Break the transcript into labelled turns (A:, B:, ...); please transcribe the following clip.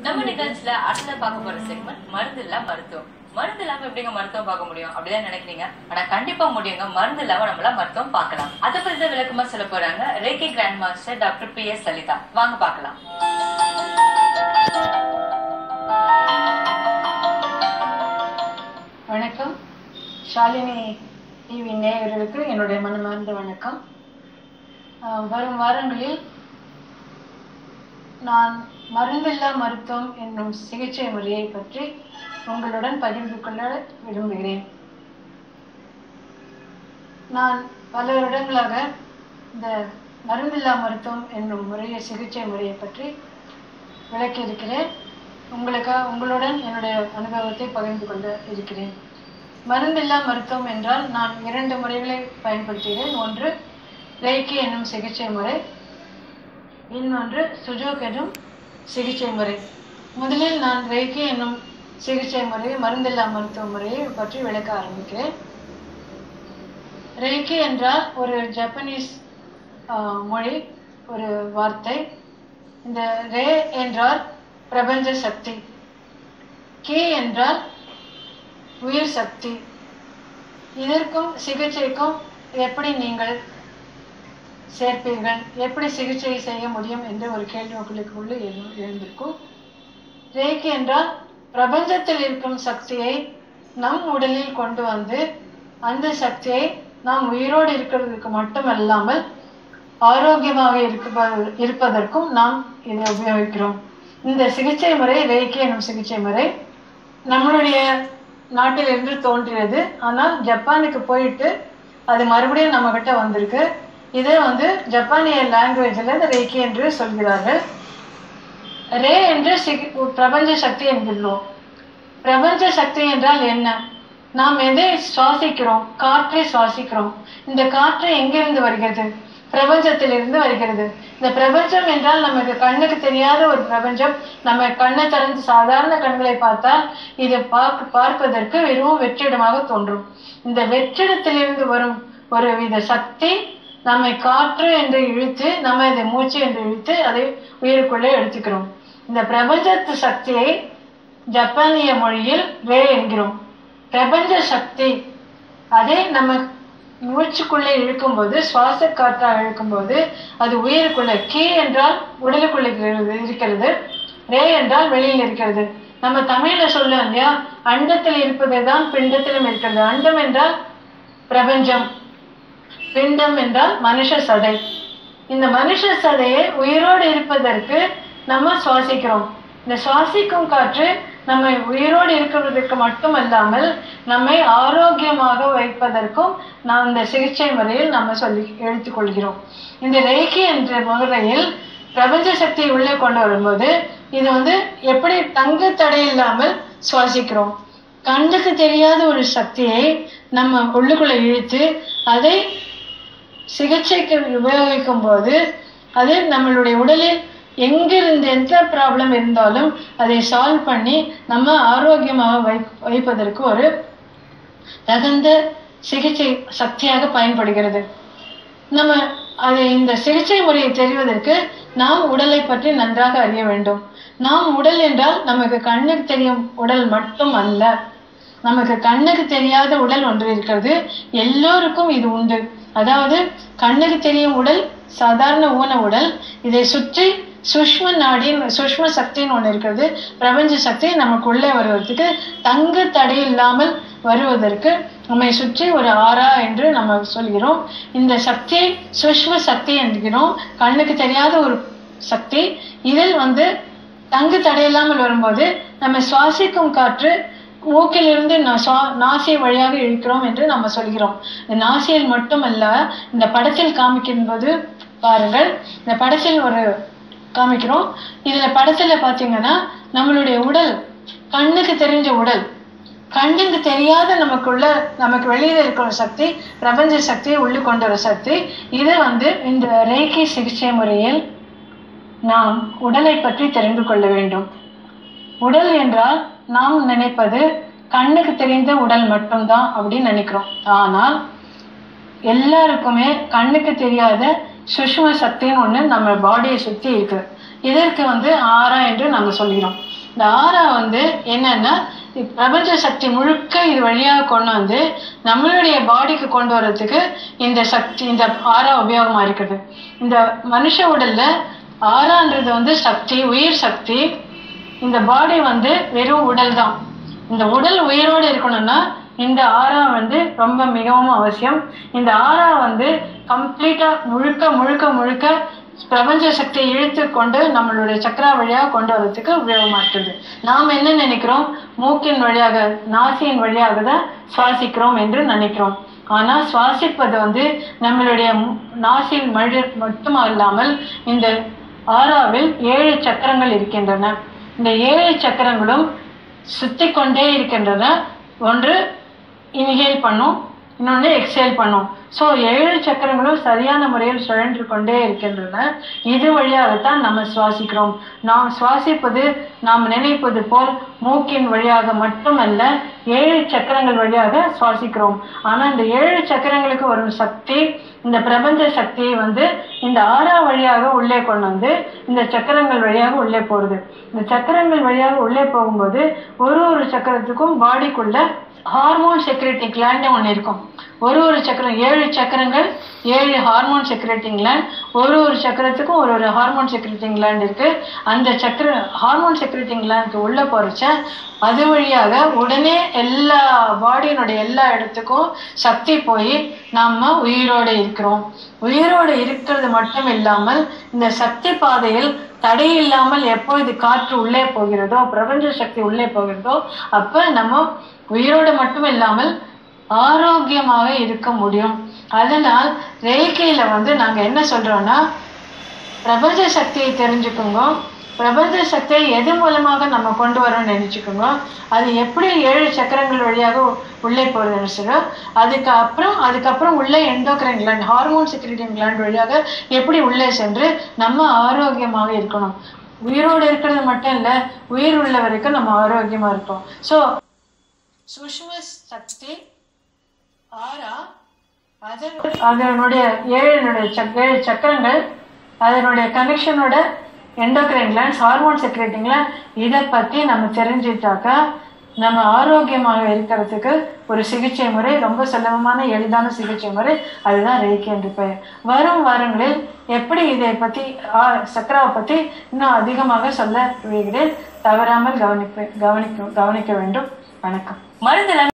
A: நம்ம நிகழ்ச்சியில அடுத்த பார்க்க போற செக்மெண்ட் மருந்து இல்ல மருத்துவம் மருந்து இல்லாம எப்படிங்க மருத்துவம் பார்க்க முடியும் அப்படிதான் நினைக்கிறீங்க ஆனா கண்டிப்பா முடியுங்க மருந்து இல்லாம நம்மள மருத்துவம் பார்க்கலாம் அதை பத்தி தான் விளக்கமா சொல்ல போறாங்க reiki grand master doctor P S Lalitha வாங்க பார்க்கலாம்
B: வணக்கம் ஷாலினி டிவி நேயர்களுக்கு என்னுடைய மனமார்ந்த வணக்கம் ஆஹ் வரும் வாரங்களில் நான் மருந்தில்லா மருத்துவம் என்னும் சிகிச்சை முறையை பற்றி உங்களுடன் பகிர்ந்து கொள்ள விரும்புகிறேன் நான் பல வருடங்களாக இந்த மருந்தில்லா மருத்துவம் என்னும் முறையை சிகிச்சை முறையை பற்றி விளக்கியிருக்கிறேன் உங்களுக்கு உங்களுடன் என்னுடைய அனுபவத்தை பகிர்ந்து கொண்டு இருக்கிறேன் மருந்தில்லா மருத்துவம் என்றால் நான் இரண்டு முறைகளை பயன்படுத்துகிறேன் ஒன்று ரேக்கி என்னும் சிகிச்சை முறை இன்னொன்று சுஜோக் என்னும் சிகிச்சை முறை முதலில் நான் ரேக்கி என்னும் சிகிச்சை முறை மருந்தில்லா மருத்துவ முறையை பற்றி விளக்க ஆரம்பிக்கிறேன் ரேக்கி என்றால் ஒரு ஜப்பனீஸ் ஆஹ், மொழி ஒரு வார்த்தை இந்த ரே என்றால் பிரபஞ்ச சக்தி கே என்றால் உயிர் சக்தி இதற்கும் சிகிச்சைக்கும் எப்படி நீங்கள் சேர்ப்பீர்கள் எப்படி சிகிச்சை செய்ய முடியும் என்று ஒரு கேள்வி உங்களுக்குள்ள எழு- எழுந்திருக்கும் ரேக்கி என்றால் பிரபஞ்சத்தில் இருக்கும் சக்தியை நம் உடலில் கொண்டு வந்து அந்த சக்தியை நாம் உயிரோடு இருக்கிறதுக்கு மட்டுமல்லாமல் ஆரோக்கியமாக இருப்ப- இருப்பதற்கும் நாம் இதை உபயோகிக்கிறோம் இந்த சிகிச்சை முறை ரேக்கி எனும் சிகிச்சை முறை நம்மளுடைய நாட்டிலிருந்து தோன்றியது ஆனால் ஜப்பானுக்கு போயிட்டு அது மறுபடியும் நம்ம கிட்ட வந்திருக்கு இதை வந்து ஜப்பானிய லாங்குவேஜில் இந்த ரேக்கி என்று சொல்கிறார்கள் ரே என்று சிகி பிரபஞ்ச சக்தி என்கிறோம் பிரபஞ்ச சக்தி என்றால் என்ன நாம் எதை சுவாசிக்கிறோம் காற்றை சுவாசிக்கிறோம் இந்த காற்று எங்கிருந்து வருகிறது பிரபஞ்சத்திலிருந்து வருகிறது இந்த பிரபஞ்சம் என்றால் நமக்கு கண்ணுக்கு தெரியாத ஒரு பிரபஞ்சம் நம்ம கண்ணை திறந்து சாதாரண கண்களை பார்த்தால் இது பார்க்க பார்ப்பதற்கு வெறும் வெற்றிடமாக தோன்றும் இந்த வெற்றிடத்திலிருந்து வரும் ஒரு வித சக்தி நம்மை காற்று என்று இழுத்து நம்ம இதை மூச்சு என்று இழுத்து அதை உயிருக்குள்ளே எடுத்துக்கிறோம் இந்த பிரபஞ்சத்து சக்தியை ஜப்பானிய மொழியில் ரே என்கிறோம் பிரபஞ்ச சக்தி அதை நம்ம மூச்சுக்குள்ளே இழுக்கும்போது சுவாச காற்றாக இழுக்கும்போது அது உயிருக்குள்ளே கீ என்றால் உடலுக்குள்ளே இருக்கிறது- இருக்கிறது ரே என்றால் வெளியில் இருக்கிறது நம்ம தமிழ்ல சொல்லுவோம் இல்லையா அண்டத்தில் இருப்பது தான் பிண்டத்திலும் இருக்கிறது அண்டம் என்றால் பிரபஞ்சம் பிண்டம் என்றால் மனுஷ சதை இந்த மனுஷ சதையை உயிரோடு இருப்பதற்கு நம்ம சுவாசிக்கிறோம் இந்த சுவாசிக்கும் காற்று நம்மை உயிரோடு இருக்கிறதுக்கு மட்டுமல்லாமல் நம்மை ஆரோக்கியமாக வைப்பதற்கும் நாம் இந்த சிகிச்சை முறையில் நம்ம சொல்லி எடுத்துக்கொள்கிறோம் இந்த ரேக்கி என்ற முறையில் பிரபஞ்ச சக்தியை உள்ளே கொண்டு வரும்போது இது வந்து எப்படி தங்கு தடை இல்லாமல் சுவாசிக்கிறோம் கண்ணுக்கு தெரியாத ஒரு சக்தியை நம்ம உள்ளுக்குள்ள இழுத்து அதை சிகிச்சைக்கு உபயோகிக்கும் போது அது நம்மளுடைய உடலில் எங்கிருந்து எந்த ப்ராப்ளம் இருந்தாலும் அதை சால்வ் பண்ணி நம்ம ஆரோக்கியமாக வை வைப்பதற்கு ஒரு தகுந்த சிகிச்சை சக்தியாக பயன்படுகிறது நம்ம அதை இந்த சிகிச்சை முறையை தெரிவதற்கு நாம் உடலை பற்றி நன்றாக அறிய வேண்டும் நாம் உடல் என்றால் நமக்கு கண்ணுக்கு தெரியும் உடல் மட்டும் அல்ல நமக்கு கண்ணுக்கு தெரியாத உடல் ஒன்று இருக்கிறது எல்லோருக்கும் இது உண்டு அதாவது கண்ணுக்கு தெரியும் உடல் சாதாரண ஊன உடல் இதை சுற்றி சுஷ்ம நாடின்னு சுஷ்ம சக்தின்னு ஒன்று இருக்கிறது பிரபஞ்ச சக்தி நமக்குள்ளே வருவதற்கு தங்கு தடை இல்லாமல் வருவதற்கு நம்மை சுற்றி ஒரு ஆறா என்று நம்ம சொல்கிறோம் இந்த சக்தியை சுஷ்ம சக்தி என்கிறோம் கண்ணுக்கு தெரியாத ஒரு சக்தி இதில் வந்து தங்கு தடையில்லாமல் வரும்போது நம்ம சுவாசிக்கும் காற்று மூக்கிலிருந்து நா- சுவா- நாசி வழியாக இழுக்கிறோம் என்று நம்ம சொல்கிறோம் இந்த நாசியில் மட்டுமல்ல இந்த படத்தில் காமிக்கும் போது பாருங்கள் இந்த படத்தில் ஒரு காமிக்கிறோம் இதுல படத்துல பாத்தீங்கன்னா நம்மளுடைய உடல் கண்ணுக்கு தெரிஞ்ச உடல் கண்ணுக்கு தெரியாத நமக்குள்ள நமக்கு வெளியில இருக்கிற சக்தி பிரபஞ்ச சக்தியை உள்ளே கொண்டு வர சக்தி இது வந்து இந்த ரேக்கி சிகிச்சை முறையில் நாம் உடலை பற்றி தெரிந்து கொள்ள வேண்டும் உடல் என்றால் நாம் நினைப்பது கண்ணுக்கு தெரிந்த உடல் மட்டும்தான் அப்படின்னு நினைக்கிறோம் ஆனால் எல்லாருக்குமே கண்ணுக்கு தெரியாத சுஷ்ம சக்தின்னு ஒண்ணு நம்ம பாடியை சுத்தி இருக்கு இதற்கு வந்து ஆறா என்று நம்ம சொல்கிறோம் இந்த ஆறா வந்து என்னன்னா இப் பிரபஞ்ச சக்தி முழுக்க இது வழியாக கொண்டு வந்து நம்மளுடைய பாடிக்கு கொண்டு வர்றதுக்கு இந்த சக்தி இந்த ஆறா உபயோகமா இருக்குது இந்த மனுஷ உடல்ல ஆறான்றது வந்து சக்தி உயிர் சக்தி இந்த பாடி வந்து வெறும் உடல் தான் இந்த உடல் உயிரோடு இருக்கணும்னா இந்த ஆறா வந்து ரொம்ப மிகவும் அவசியம் இந்த ஆறா வந்து கம்ப்ளீட்டா முழுக்க முழுக்க முழுக்க பிரபஞ்ச சக்தியை இழுத்து கொண்டு நம்மளுடைய சக்கரா வழியாக கொண்டு வரதுக்கு உபயோகமா இருக்குது நாம் என்ன நினைக்கிறோம் மூக்கின் வழியாக நாசியின் வழியாக தான் சுவாசிக்கிறோம் என்று நினைக்கிறோம் ஆனா சுவாசிப்பது வந்து நம்மளுடைய மு- நாசியின் மழி மட்டும் அல்லாமல் இந்த ஆறாவில் ஏழு சக்கரங்கள் இருக்கின்றன இந்த ஏழு சக்கரங்களும் சுத்தி கொண்டே இருக்கின்றன ஒன்று இன்ஹேல் பண்ணும் இன்னொன்று எக்ஸேல் பண்ணும் ஸோ ஏழு சக்கரங்களும் சரியான முறையில் சுழன்று கொண்டே இருக்கின்றன இது வழியாகத்தான் நம்ம சுவாசிக்கிறோம் நாம் சுவாசிப்பது நாம் நினைப்பது போல் மூக்கின் வழியாக மட்டுமல்ல ஏழு சக்கரங்கள் வழியாக சுவாசிக்கிறோம் ஆனால் இந்த ஏழு சக்கரங்களுக்கு வரும் சக்தி இந்த பிரபஞ்ச சக்தியை வந்து இந்த ஆறா வழியாக உள்ளே கொண்டு வந்து இந்த சக்கரங்கள் வழியாக உள்ளே போறது இந்த சக்கரங்கள் வழியாக உள்ளே போகும்போது ஒரு ஒரு சக்கரத்துக்கும் பாடிக்குள்ள ஹார்மோன் செக்ரேட்டிங் கிளாண்ட் ஒன்று இருக்கும் ஒரு ஒரு சக்கரம் ஏழு சக்கரங்கள் ஏழு ஹார்மோன் செக்ரேட்டிங் கிளாண்ட் ஒரு ஒரு சக்கரத்துக்கும் ஒரு ஒரு ஹார்மோன் செக்ரேட்டிங் கிளாண்ட் இருக்கு அந்த சக்கர ஹார்மோன் செக்ரேட்டிங் கிளாண்டுக்கு உள்ள போறச்ச அது வழியாக உடனே எல்லா பாடியினுடைய எல்லா இடத்துக்கும் சக்தி போய் நாம உயிரோடு இருக்கிறோம் உயிரோடு இருக்கிறது மட்டும் இல்லாமல் இந்த சக்தி பாதையில் தடை இல்லாமல் எப்போ இது காற்று உள்ளே போகிறதோ பிரபஞ்ச சக்தி உள்ளே போகிறதோ அப்ப நம்ம உயிரோடு மட்டும் இல்லாமல் ஆரோக்கியமாக இருக்க முடியும் அதனால் ரேகையில வந்து நாங்க என்ன சொல்றோம்னா பிரபஞ்ச சக்தியை தெரிஞ்சுக்கோங்க பிரபஞ்ச சக்தியை எது மூலமாக நம்ம கொண்டு வரோம்னு நினைச்சுக்கோங்க அது எப்படி ஏழு சக்கரங்கள் வழியாக உ- உள்ளே போகுதுன்னு சொல்றோம் அதுக்கு அப்புறம் அதுக்கப்புறம் உள்ளே endocrine gland hormone secreting gland வழியாக எப்படி உள்ளே சென்று நம்ம ஆரோக்கியமாக இருக்கணும் உயிரோடு இருக்கிறது மட்டும் இல்லை உயிர் உள்ள வரைக்கும் நம்ம ஆரோக்கியமா இருப்போம் ஸோ சுஷ்ம சக்தி ஆறா அதன் அதனுடைய ஏழுனுடைய சக் ஏழு சக்கரங்கள் அதனுடைய கனெக்ஷனோட endocrine glands hormone secreting gland இதை பற்றி நம்ம தெரிஞ்சுட்டாக்கா நம்ம ஆரோக்கியமாக இருக்கிறதுக்கு ஒரு சிகிச்சை முறை ரொம்ப சுலபமான எளிதான சிகிச்சை முறை அதுதான் ரேக்கி என்று பெயர் வரும் வாரங்களில் எப்படி இதை பற்றி சக்கராவை பற்றி இன்னும் அதிகமாக சொல்ல விடுகிறேன் தவறாமல் கவனிப்பேன் கவனிக்க கவனிக்க வேண்டும் வணக்கம்
A: மருந்துல